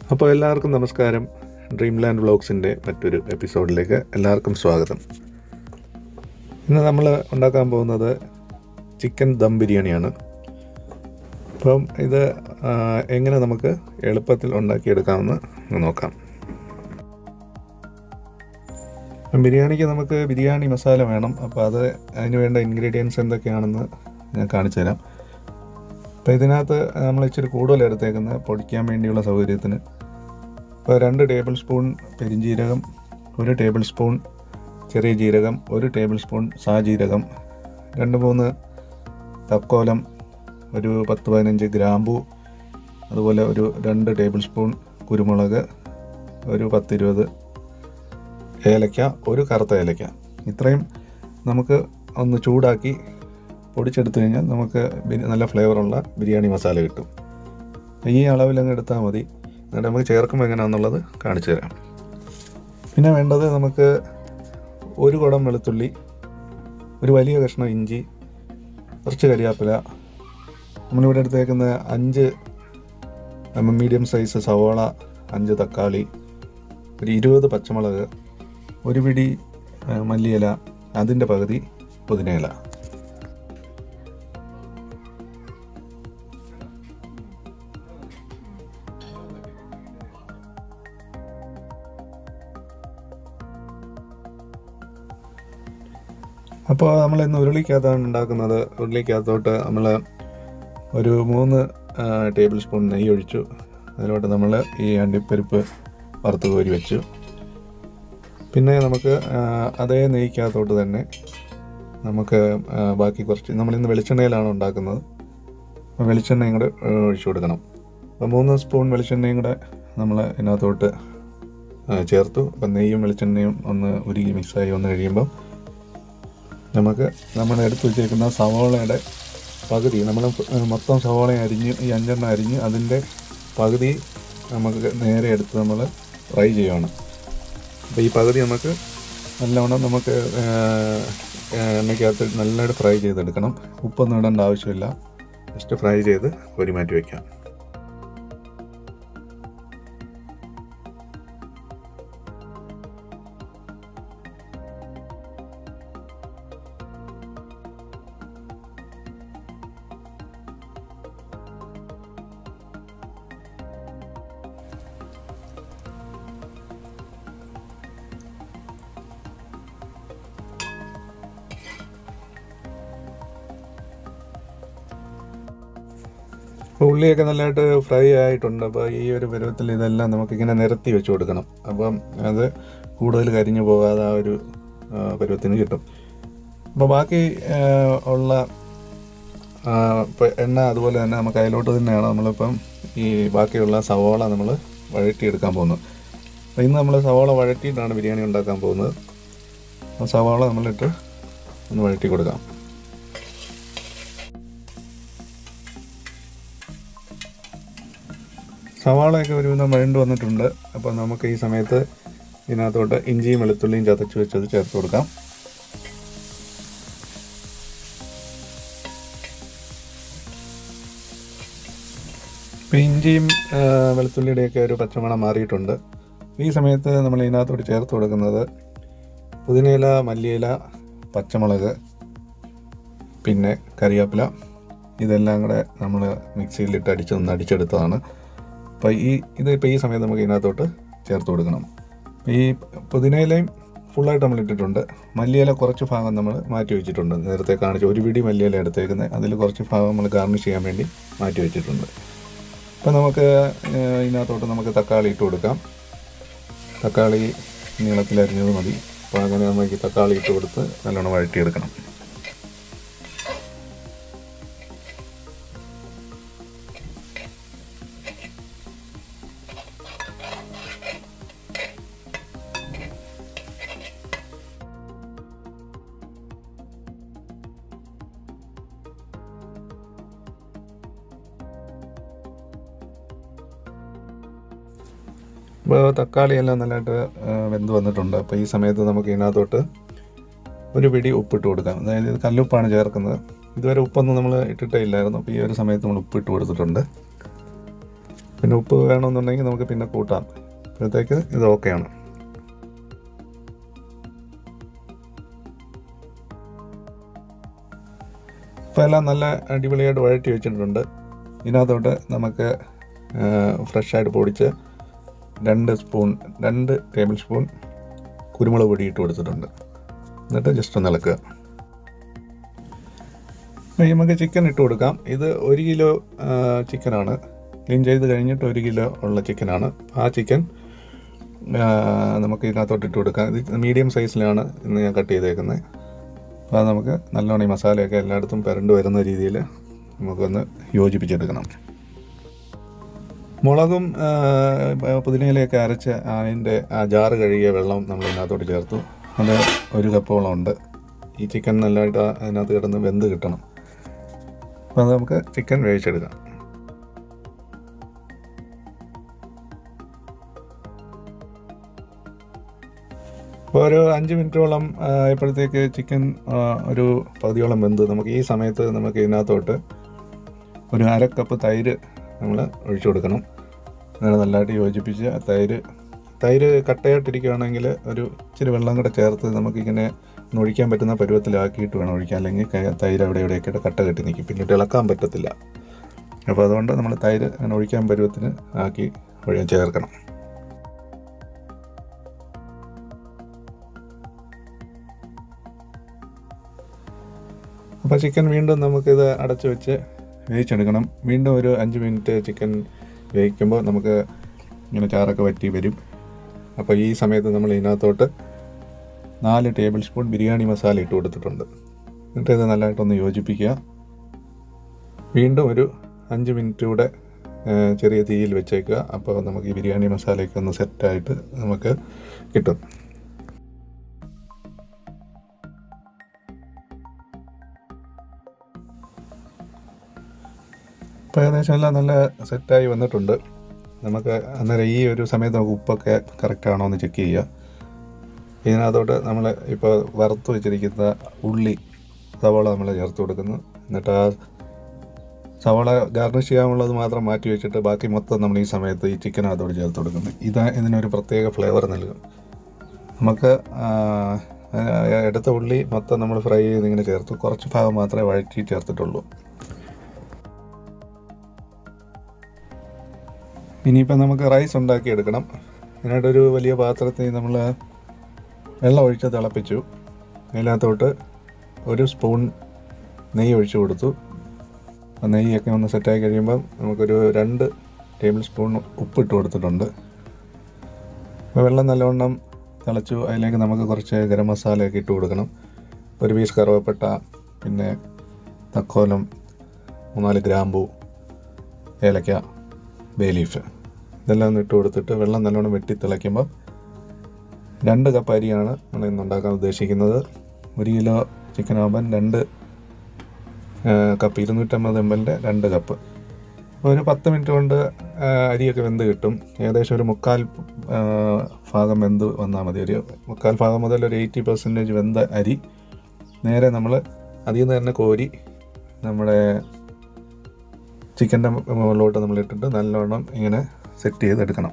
അപ്പോൾ എല്ലാവർക്കും നമസ്കാരം ഡ്രീം ലാൻഡ് വ്ളോഗ്സിൻ്റെ മറ്റൊരു എപ്പിസോഡിലേക്ക് എല്ലാവർക്കും സ്വാഗതം ഇന്ന് നമ്മൾ ഉണ്ടാക്കാൻ പോകുന്നത് ചിക്കൻ ദം ബിരിയാണിയാണ് അപ്പം ഇത് ആ, എങ്ങനെ നമുക്ക് എളുപ്പത്തിൽ ഉണ്ടാക്കിയെടുക്കാമെന്ന് നോക്കാം ബിരിയാണിക്ക് നമുക്ക് ബിരിയാണി മസാല വേണം അപ്പോൾ അത് അതിന് വേണ്ട ഇൻഗ്രീഡിയൻസ് എന്തൊക്കെയാണെന്ന് ഞാൻ കാണിച്ചു തരാം അപ്പോൾ ഇതിനകത്ത് നമ്മൾ ഇച്ചിരി കൂടുതൽ എടുത്തേക്കുന്നത് പൊടിക്കാൻ വേണ്ടിയുള്ള സൗകര്യത്തിന് ഇപ്പോൾ രണ്ട് ടേബിൾ സ്പൂൺ പെരിഞ്ജീരകം ഒരു ടേബിൾ സ്പൂൺ ചെറിയ ജീരകം ഒരു ടേബിൾ സ്പൂൺ സാജീരകം രണ്ട് മൂന്ന് തക്കോലം ഒരു പത്ത് പതിനഞ്ച് ഗ്രാമ്പു അതുപോലെ ഒരു രണ്ട് ടേബിൾ സ്പൂൺ കുരുമുളക് ഒരു പത്തിരുപത് ഏലക്ക ഒരു കറുത്ത ഏലക്ക ഇത്രയും നമുക്ക് ഒന്ന് ചൂടാക്കി പൊടിച്ചെടുത്തു കഴിഞ്ഞാൽ നമുക്ക് ബിരി- നല്ല ഫ്ലേവറുള്ള ബിരിയാണി മസാല കിട്ടും ഈ അളവിലങ്ങ് എടുത്താൽ മതി എന്നിട്ട് നമുക്ക് ചേർക്കുമ്പോൾ എങ്ങനെയാണെന്നുള്ളത് കാണിച്ചു തരാം പിന്നെ വേണ്ടത് നമുക്ക് ഒരു കുടം വെളുത്തുള്ളി ഒരു വലിയ കഷ്ണം ഇഞ്ചി കുറച്ച് കരിയാപ്പില നമ്മളിവിടെ എടുത്തേക്കുന്ന അഞ്ച് മീഡിയം സൈസ് സവോള അഞ്ച് തക്കാളി ഒരു ഇരുപത് പച്ചമുളക് ഒരു പിടി ആ, മല്ലിയില അതിൻ്റെ പകുതി പുതിനയില അപ്പോൾ നമ്മൾ ഇന്ന് ഉരുളിക്കകത്താണ് ഉണ്ടാക്കുന്നത് ഉരുളിക്കകത്തോട്ട് നമ്മൾ ഒരു മൂന്ന് ആ, ടേബിൾ സ്പൂൺ നെയ്യ് ഒഴിച്ചു അതിലോട്ട് നമ്മൾ ഈ അണ്ടിപ്പരിപ്പ് വറുത്ത് കോരി വെച്ചു പിന്നെ നമുക്ക് ആ, അതേ നെയ്ക്കകത്തോട്ട് തന്നെ നമുക്ക് ആ, ബാക്കി കുറച്ച് നമ്മളിന്ന് വെളിച്ചെണ്ണയിലാണ് ഉണ്ടാക്കുന്നത് അപ്പോൾ വെളിച്ചെണ്ണയും കൂടെ ആ, ഒഴിച്ചു കൊടുക്കണം അപ്പോൾ മൂന്ന് സ്പൂൺ വെളിച്ചെണ്ണയും കൂടെ നമ്മൾ ഇതിനകത്തോട്ട് ആ, ചേർത്തു അപ്പം നെയ്യും വെളിച്ചെണ്ണയും ഒന്ന് ഉരുകി മിക്സായി വന്ന് കഴിയുമ്പോൾ നമുക്ക് നമ്മൾ എടുത്തു വെച്ചേക്കുന്ന സവോളയുടെ പകുതി നമ്മൾ മൊത്തം സവോള അരിഞ്ഞ് ഈ അഞ്ചെണ്ണം അരിഞ്ഞ് അതിൻ്റെ പകുതി നമുക്ക് നേരെ എടുത്ത് നമ്മൾ ഫ്രൈ ചെയ്യുകയാണ് അപ്പോൾ ഈ പകുതി നമുക്ക് നല്ലവണ്ണം നമുക്ക് ആ, ആ, എണ്ണയ്ക്കകത്ത് നല്ലതായിട്ട് ഫ്രൈ ചെയ്തെടുക്കണം ഉപ്പൊന്നും ഇടേണ്ട ആവശ്യമില്ല ജസ്റ്റ് ഫ്രൈ ചെയ്ത് ഒരു മാറ്റി വയ്ക്കാം അപ്പോൾ ഉള്ളിയൊക്കെ നല്ലതായിട്ട് ഫ്രൈ ആയിട്ടുണ്ട് അപ്പോൾ ഈ ഒരു പരുവത്തിൽ ഇതെല്ലാം നമുക്കിങ്ങനെ നിരത്തി വെച്ച് കൊടുക്കണം അപ്പം അത് കൂടുതൽ കരിഞ്ഞു പോകാതെ ആ ഒരു ആ, പരുവത്തിന് കിട്ടും അപ്പോൾ ബാക്കി ആ, ഉള്ള ആ, ഇപ്പം എണ്ണ അതുപോലെ തന്നെ നമുക്ക് അതിലോട്ട് തന്നെയാണ് നമ്മളിപ്പം ഈ ബാക്കിയുള്ള സവോള നമ്മൾ വഴറ്റിയെടുക്കാൻ പോകുന്നത് അപ്പോൾ ഇന്ന് നമ്മൾ സവോള വഴറ്റിയിട്ടാണ് ബിരിയാണി ഉണ്ടാക്കാൻ പോകുന്നത് അപ്പോൾ സവോള നമ്മളിട്ട് ഒന്ന് വഴറ്റി കൊടുക്കാം സവാളയൊക്കെ ഒരുവിധം വഴണ്ട് വന്നിട്ടുണ്ട് അപ്പോൾ നമുക്ക് ഈ സമയത്ത് ഇതിനകത്തോട്ട് ഇഞ്ചിയും വെളുത്തുള്ളിയും ചതച്ച് വെച്ചത് ചേർത്ത് കൊടുക്കാം ഇപ്പോൾ ഇഞ്ചിയും ആ, വെളുത്തുള്ളിയുടെയൊക്കെ ഒരു പച്ചമണം മാറിയിട്ടുണ്ട് ഈ സമയത്ത് നമ്മൾ ഇതിനകത്തോട്ട് ചേർത്ത് കൊടുക്കുന്നത് പുതിനയില മല്ലിയില പച്ചമുളക് പിന്നെ കറിവേപ്പില ഇതെല്ലാം കൂടെ നമ്മൾ മിക്സിയിലിട്ട് അടിച്ച് ഒന്ന് അടിച്ചെടുത്തതാണ് അപ്പോൾ ഈ ഇത് ഇപ്പോൾ ഈ സമയത്ത് നമുക്ക് ഇതിനകത്തോട്ട് ചേർത്ത് കൊടുക്കണം അപ്പോൾ ഈ പുതിനയിലയും ഫുള്ളായിട്ട് നമ്മൾ ഇട്ടിട്ടുണ്ട് മല്ലിയില കുറച്ച് ഭാഗം നമ്മൾ മാറ്റി വെച്ചിട്ടുണ്ട് നേരത്തെ കാണിച്ച ഒരു പിടി മല്ലിയില എടുത്തേക്കുന്നത് അതിൽ കുറച്ച് ഭാഗം നമ്മൾ ഗാർണിഷ് ചെയ്യാൻ വേണ്ടി മാറ്റി വെച്ചിട്ടുണ്ട് അപ്പോൾ നമുക്ക് ഏഹ്, ഇതിനകത്തോട്ട് നമുക്ക് തക്കാളി ഇട്ട് കൊടുക്കാം തക്കാളി നീളത്തിൽ അരിഞ്ഞത് മതി അപ്പോൾ അങ്ങനെ നമുക്ക് ഈ തക്കാളി ഇട്ട് കൊടുത്ത് നല്ലോണം വഴറ്റിയെടുക്കണം ഇപ്പോൾ തക്കാളി എല്ലാം നല്ലതായിട്ട് ആ, വെന്ത് വന്നിട്ടുണ്ട് അപ്പോൾ ഈ സമയത്ത് നമുക്ക് ഇതിനകത്തോട്ട് ഒരു പിടി ഉപ്പിട്ട് കൊടുക്കാം അതായത് ഇത് കല്ലുപ്പാണ് ചേർക്കുന്നത് ഇതുവരെ ഉപ്പൊന്നും നമ്മൾ ഇട്ടിട്ടേ ഇല്ലായിരുന്നു അപ്പോൾ ഈ ഒരു സമയത്ത് നമ്മൾ ഉപ്പിട്ട് കൊടുത്തിട്ടുണ്ട് പിന്നെ ഉപ്പ് വേണമെന്നുണ്ടെങ്കിൽ നമുക്ക് പിന്നെ കൂട്ടാം അപ്പോഴത്തേക്ക് ഇത് ഓക്കെയാണ് ഇപ്പോൾ എല്ലാം നല്ല അടിപൊളിയായിട്ട് വഴറ്റി വെച്ചിട്ടുണ്ട് ഇതിനകത്തോട്ട് നമുക്ക് ഫ്രഷായിട്ട് പൊടിച്ച് രണ്ട് സ്പൂൺ രണ്ട് ടേബിൾ സ്പൂൺ കുരുമുളക് പൊടി ഇട്ട് കൊടുത്തിട്ടുണ്ട് എന്നിട്ട് ജസ്റ്റ് ഒന്ന് ഇളക്കുക ഇനി നമുക്ക് ചിക്കൻ ഇട്ട് കൊടുക്കാം ഇത് ഒരു കിലോ ചിക്കനാണ് ക്ലീൻ ചെയ്ത് കഴിഞ്ഞിട്ട് ഒരു കിലോ ഉള്ള ചിക്കനാണ് ആ ചിക്കൻ നമുക്ക് ഇതിനകത്തോട്ട് ഇട്ട് കൊടുക്കാം ഇത് മീഡിയം സൈസിലാണ് ഇന്ന് ഞാൻ കട്ട് ചെയ്തേക്കുന്നത് അപ്പോൾ അത് നമുക്ക് നല്ലോണം ഈ മസാലയൊക്കെ എല്ലായിടത്തും പുരണ്ട് വരുന്ന രീതിയിൽ നമുക്കൊന്ന് യോജിപ്പിച്ചെടുക്കണം മുളകും ആ, പുതിനയിലയൊക്കെ അരച്ച് അതിൻ്റെ ആ ജാറ് കഴുകിയ വെള്ളം നമ്മൾ ഇതിനകത്തോട്ട് ചേർത്തു അത് ഒരു കപ്പോളം ഉണ്ട് ഈ ചിക്കൻ നല്ലതായിട്ട് ആ- അതിനകത്ത് കിടന്ന് വെന്ത് കിട്ടണം അപ്പോൾ അത് നമുക്ക് ചിക്കൻ വേവിച്ചെടുക്കാം ഇപ്പോൾ ഒരു അഞ്ച് മിനിറ്റോളം ആ, ആയപ്പോഴത്തേക്ക് ചിക്കൻ ആ, ഒരു പകുതിയോളം വെന്ത് നമുക്ക് ഈ സമയത്ത് നമുക്ക് ഇതിനകത്തോട്ട് ഒരു അര കപ്പ് തൈര് നമ്മൾ ഒഴിച്ചു കൊടുക്കണം അങ്ങനെ നല്ലതായിട്ട് യോജിപ്പിച്ച് ആ തൈര് തൈര് കട്ടയായിട്ടിരിക്കുകയാണെങ്കിൽ ഒരു ഇച്ചിരി വെള്ളം കൂടെ ചേർത്ത് നമുക്കിങ്ങനെ ഒന്ന് ഒഴിക്കാൻ പറ്റുന്ന പരുവത്തിലാക്കിയിട്ട് വേണം ഒഴിക്കാൻ അല്ലെങ്കിൽ ക- തൈര് അവിടെ ഇവിടെയൊക്കെ കട്ട കെട്ടി നിൽക്കും പിന്നീട് ഇളക്കാൻ പറ്റത്തില്ല അപ്പോൾ അതുകൊണ്ട് നമ്മൾ തൈര് അങ്ങനെ ഒഴിക്കാൻ പരുവത്തിന് ആക്കി ഒഴി ചേർക്കണം അപ്പോൾ ചിക്കൻ വീണ്ടും നമുക്കിത് അടച്ചു വെച്ച് വേവിച്ചെടുക്കണം വീണ്ടും ഒരു അഞ്ച് മിനിറ്റ് ചിക്കൻ വേവിക്കുമ്പോൾ നമുക്ക് ഇങ്ങനെ ചാറൊക്കെ വറ്റി വരും അപ്പോൾ ഈ സമയത്ത് നമ്മൾ ഇതിനകത്തോട്ട് നാല് ടേബിൾ സ്പൂൺ ബിരിയാണി മസാല ഇട്ട് കൊടുത്തിട്ടുണ്ട് എന്നിട്ട് ഇത് നല്ലതായിട്ടൊന്ന് യോജിപ്പിക്കുക വീണ്ടും ഒരു അഞ്ച് മിനിറ്റ് കൂടെ ആ, ചെറിയ തീയിൽ വെച്ചേക്കുക അപ്പോൾ നമുക്ക് ഈ ബിരിയാണി മസാലയൊക്കെ ഒന്ന് സെറ്റായിട്ട് നമുക്ക് കിട്ടും ഇപ്പോൾ ഏകദേശം എല്ലാം നല്ല സെറ്റായി വന്നിട്ടുണ്ട് നമുക്ക് അന്നേരം ഈ ഒരു സമയത്ത് നമുക്ക് ഉപ്പൊക്കെ കറക്റ്റ് ആണോ എന്ന് ചെക്ക് ചെയ്യുക ഇതിനകത്തോട്ട് നമ്മൾ ഇപ്പോൾ വറുത്ത് വെച്ചിരിക്കുന്ന ഉള്ളി സവാള നമ്മൾ ചേർത്ത് കൊടുക്കുന്നു എന്നിട്ട് ആ സവാള ഗാർണിഷ് ചെയ്യാനുള്ളത് മാത്രം മാറ്റി വെച്ചിട്ട് ബാക്കി മൊത്തം നമ്മൾ ഈ സമയത്ത് ഈ ചിക്കനകത്തോട് ചേർത്ത് കൊടുക്കുന്നു ഇത് ഇതിനൊരു പ്രത്യേക ഫ്ലേവർ നൽകും നമുക്ക് ആ, ആ, എടുത്ത ഉള്ളി മൊത്തം നമ്മൾ ഫ്രൈ ചെയ്ത് ഇങ്ങനെ ചേർത്ത് കുറച്ച് ഭാഗം മാത്രമേ വഴറ്റി ചേർത്തിട്ടുള്ളൂ ഇനിയിപ്പോൾ നമുക്ക് റൈസ് ഉണ്ടാക്കി എടുക്കണം അതിനായിട്ടൊരു വലിയ പാത്രത്തിൽ നമ്മൾ വെള്ളം ഒഴിച്ച് തിളപ്പിച്ചു അതിനകത്തോട്ട് ഒരു സ്പൂൺ നെയ്യ് ഒഴിച്ചു കൊടുത്തു ആ നെയ്യൊക്കെ ഒന്ന് സെറ്റായി കഴിയുമ്പം നമുക്കൊരു രണ്ട് ടേബിൾ സ്പൂൺ ഉപ്പിട്ട് കൊടുത്തിട്ടുണ്ട് അപ്പോൾ വെള്ളം നല്ലവണ്ണം തിളച്ചു അതിലേക്ക് നമുക്ക് കുറച്ച് ഗരം മസാലയൊക്കെ ഇട്ട് കൊടുക്കണം ഒരു പീസ് കറുവപ്പട്ട പിന്നെ തക്കോലം മൂന്നാല് ഗ്രാമ്പൂ ഏലക്ക ബേ ലീഫ് ഇതെല്ലാം ഒന്ന് ഇട്ട് കൊടുത്തിട്ട് വെള്ളം നല്ലോണം വെട്ടി തിളയ്ക്കുമ്പോൾ രണ്ട് കപ്പ് അരിയാണ് നമ്മൾ ഇന്ന് ഉണ്ടാക്കാൻ ഉദ്ദേശിക്കുന്നത് ഒരു കിലോ ചിക്കൻ ആകുമ്പം രണ്ട് ആ, കപ്പ് ഇരുന്നൂറ്റമ്പത് എം എല്ലിൻ്റെ രണ്ട് കപ്പ് ഒരു പത്ത് മിനിറ്റ് കൊണ്ട് ആ, അരിയൊക്കെ വെന്ത് കിട്ടും ഏകദേശം ഒരു മുക്കാൽ ആ, ഭാഗം വെന്ത് വന്നാൽ മതി ഒരു മുക്കാൽ ഭാഗം മുതൽ ഒരു എയ്റ്റി പെർസെൻറ്റേജ് വെന്ത അരി നേരെ നമ്മൾ അതിൽ നിന്ന് തന്നെ കോരി നമ്മുടെ ചിക്കൻ്റെ മുകളിലോട്ട് നമ്മൾ ഇട്ടിട്ട് നല്ലോണം ഇങ്ങനെ സെറ്റ് ചെയ്തെടുക്കണം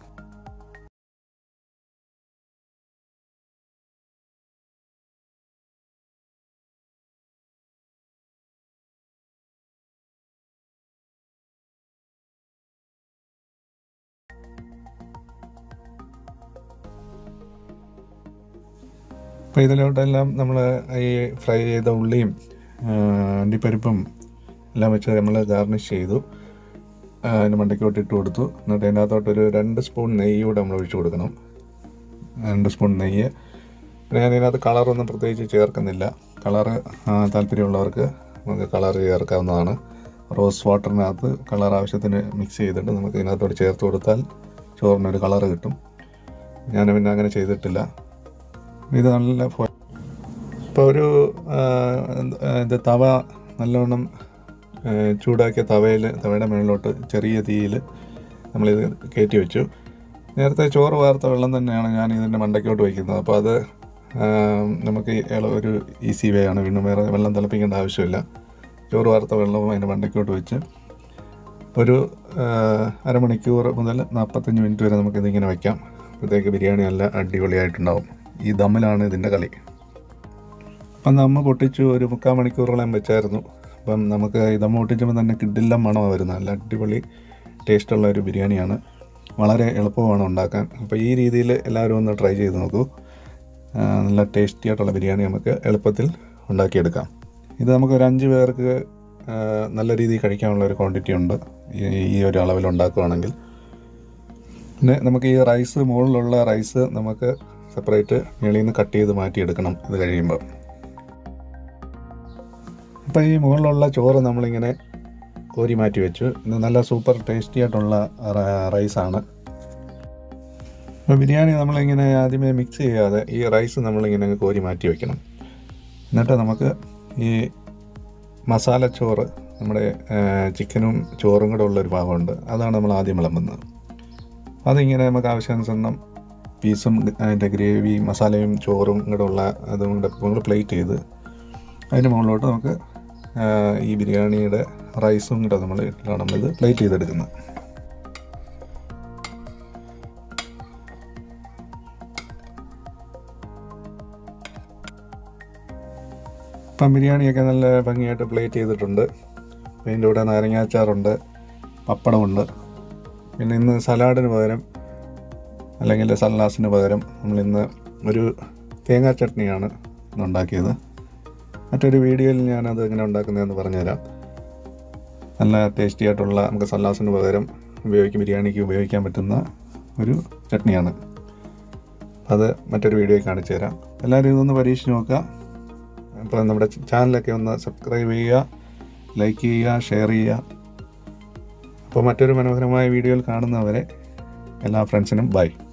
അപ്പോൾ ഇതിലോട്ടെല്ലാം നമ്മൾ ഈ ഫ്രൈ ചെയ്ത ഉള്ളിയും ആ, അണ്ടിപ്പരിപ്പും എല്ലാം വെച്ച് നമ്മൾ ഗാർണിഷ് ചെയ്തു ആ, അതിൻ്റെ മണ്ടയ്ക്കോട്ട് ഇട്ട് കൊടുത്തു എന്നിട്ട് അതിനകത്തോട്ട് ഒരു രണ്ട് സ്പൂൺ നെയ്യ് കൂടെ നമ്മൾ ഒഴിച്ചു കൊടുക്കണം രണ്ട് സ്പൂൺ നെയ്യ് പിന്നെ ഞാൻ ഇതിനകത്ത് കളറൊന്നും പ്രത്യേകിച്ച് ചേർക്കുന്നില്ല കളറ് താല്പര്യമുള്ളവർക്ക് നമുക്ക് കളർ ചേർക്കാവുന്നതാണ് റോസ് വാട്ടറിനകത്ത് കളർ ആവശ്യത്തിന് മിക്സ് ചെയ്തിട്ട് നമുക്ക് ഇതിനകത്തോട്ട് ചേർത്ത് കൊടുത്താൽ ചോറിനൊരു കളറ് കിട്ടും ഞാൻ പിന്നെ അങ്ങനെ ചെയ്തിട്ടില്ല ഇത് നല്ല ഫോ- ഇപ്പോൾ ഒരു ആ, എന്ത്- ആ, ഇത് തവ നല്ലവണ്ണം ആ, ചൂടാക്കിയ തവയിൽ തവയുടെ മുകളിലോട്ട് ചെറിയ തീയിൽ നമ്മളിത് കയറ്റി വെച്ചു നേരത്തെ ചോറ് വാർത്ത വെള്ളം തന്നെയാണ് ഞാൻ ഇതിൻ്റെ മണ്ടയ്ക്കോട്ട് വയ്ക്കുന്നത് അപ്പോൾ അത് ആ, നമുക്ക് ഈ എള- ഒരു ഈസി വേ ആണ് വീണ്ടും വേറെ വെള്ളം തിളപ്പിക്കേണ്ട ആവശ്യമില്ല ചോറ് വാർത്ത വെള്ളവും അതിൻ്റെ മണ്ടയ്ക്കോട്ട് വെച്ച് ഒരു ആ, അരമണിക്കൂർ മുതൽ നാൽപ്പത്തഞ്ച് മിനിറ്റ് വരെ നമുക്കിതിങ്ങനെ വയ്ക്കാം അപ്പോഴത്തേക്ക് ബിരിയാണി നല്ല അടിപൊളിയായിട്ടുണ്ടാവും ഈ ദമ്മിലാണ് ഇതിൻ്റെ കളി അപ്പം നമ്മ പൊട്ടിച്ചു ഒരു മുക്കാൽ മണിക്കൂറോളം വെച്ചായിരുന്നു അപ്പം നമുക്ക് ഈ ദമ്മ പൊട്ടിച്ചപ്പോൾ തന്നെ കിഡില്ല മണമാണ് വരുന്നത് നല്ല അടിപൊളി ടേസ്റ്റുള്ള ഒരു ബിരിയാണിയാണ് വളരെ എളുപ്പമാണ് ഉണ്ടാക്കാൻ അപ്പോൾ ഈ രീതിയിൽ എല്ലാവരും ഒന്ന് ട്രൈ ചെയ്ത് നോക്കൂ ആ, നല്ല ടേസ്റ്റി ആയിട്ടുള്ള ബിരിയാണി നമുക്ക് എളുപ്പത്തിൽ ഉണ്ടാക്കിയെടുക്കാം ഇത് നമുക്ക് ഒരു അഞ്ച് പേർക്ക് ആ, നല്ല രീതിയിൽ കഴിക്കാനുള്ള ഒരു ക്വാണ്ടിറ്റി ഉണ്ട് ഈ ഈ ഒരു അളവിൽ ഉണ്ടാക്കുകയാണെങ്കിൽ പിന്നെ നമുക്ക് ഈ റൈസ് മുകളിലുള്ള റൈസ് നമുക്ക് സെപ്പറേറ്റ് മേളിൽ നിന്ന് കട്ട് ചെയ്ത് മാറ്റിയെടുക്കണം ഇത് കഴിയുമ്പോൾ അപ്പോൾ ഈ മുകളിലുള്ള ചോറ് നമ്മളിങ്ങനെ കോരി മാറ്റി വെച്ചു ഇത് നല്ല സൂപ്പർ ടേസ്റ്റി ആയിട്ടുള്ള റ- റൈസാണ് അപ്പോൾ ബിരിയാണി നമ്മളിങ്ങനെ ആദ്യമേ മിക്സ് ചെയ്യാതെ ഈ റൈസ് നമ്മളിങ്ങനെ അങ്ങ് കോരി മാറ്റി വെക്കണം എന്നിട്ട് നമുക്ക് ഈ മസാലച്ചോറ് നമ്മുടെ ആ, ചിക്കനും ചോറും കൂടെ ഉള്ളൊരു ഭാഗമുണ്ട് അതാണ് നമ്മൾ ആദ്യം വിളമ്പുന്നത് അതിങ്ങനെ നമുക്ക് ആവശ്യാനുസരണം പീസും അതിൻ്റെ ഗ്രേവി മസാലയും ചോറും കൂടെ ഉള്ള അതും കൂടെ നമ്മൾ പ്ലേറ്റ് ചെയ്ത് അതിന് മുകളിലോട്ട് നമുക്ക് ആ, ഈ ബിരിയാണിയുടെ റൈസും കൂടെ നമ്മൾ ഇട്ടിട്ടാണ് നമ്മളിത് പ്ലേറ്റ് ചെയ്തെടുക്കുന്നത് ഇപ്പം ബിരിയാണിയൊക്കെ നല്ല ഭംഗിയായിട്ട് പ്ലേറ്റ് ചെയ്തിട്ടുണ്ട് അതിൻ്റെ കൂടെ നാരങ്ങാച്ചാറുണ്ട് പപ്പടമുണ്ട് പിന്നെ ഇന്ന് സലാഡിന് പകരം അല്ലെങ്കിൽ സല്ലാസിന് പകരം നമ്മളിന്ന് ഒരു തേങ്ങാ ചട്നിയാണ് ഇന്ന് ഉണ്ടാക്കിയത് മറ്റൊരു വീഡിയോയിൽ ഞാനത് എങ്ങനെ ഉണ്ടാക്കുന്നതെന്ന് പറഞ്ഞുതരാം നല്ല ടേസ്റ്റി ആയിട്ടുള്ള നമുക്ക് സല്ലാസിന് പകരം ഉപയോഗിക്കും ബിരിയാണിക്ക് ഉപയോഗിക്കാൻ പറ്റുന്ന ഒരു ചട്നിയാണ് അത് മറ്റൊരു വീഡിയോയിൽ കാണിച്ചു തരാം എല്ലാവരും ഇതൊന്ന് പരീക്ഷിച്ച് നോക്കുക അപ്പോൾ നമ്മുടെ ചാനലൊക്കെ ഒന്ന് സബ്സ്ക്രൈബ് ചെയ്യുക ലൈക്ക് ചെയ്യുക ഷെയർ ചെയ്യുക അപ്പോൾ മറ്റൊരു മനോഹരമായ വീഡിയോയിൽ കാണുന്നവരെ എല്ലാ ഫ്രണ്ട്സിനും ബൈ